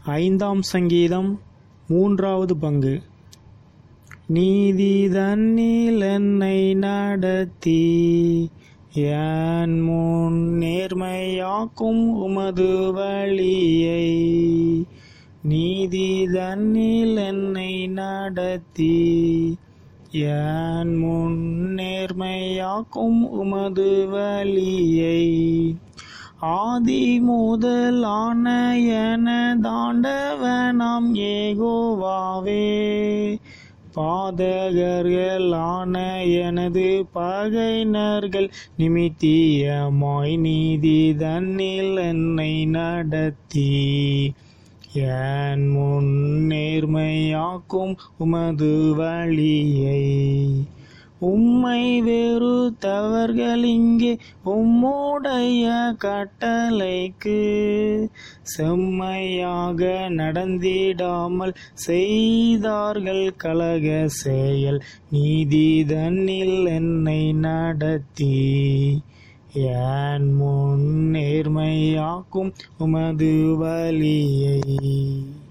ஐந்தாம் சங்கீதம் மூன்றாவது பங்கு நீதி தன்னில் என்னை நடத்தி என் முன் நேர்மையாக்கும் உமது வழியை நீதி தன்னில் என்னை நடத்தி என் முன் நேர்மையாக்கும் உமது வழியை ஆதி முதலான எனதாண்டவனாம் ஏகோவாவே பாதகர்களான எனது பகைஞர்கள் நிமித்தியமாய் நீதி தன்னில் என்னை நடத்தி என் முன் நேர்மையாக்கும் உமது வழியை உம்மை வெறுத்தவர்கள் இங்கே உம்முடைய கட்டளைக்கு செம்மையாக நடந்திடாமல் செய்தார்கள் கலக செயல் நீதி தன்னில் என்னை நடத்தி என் முன் நேர்மையாக்கும் உமது வழியை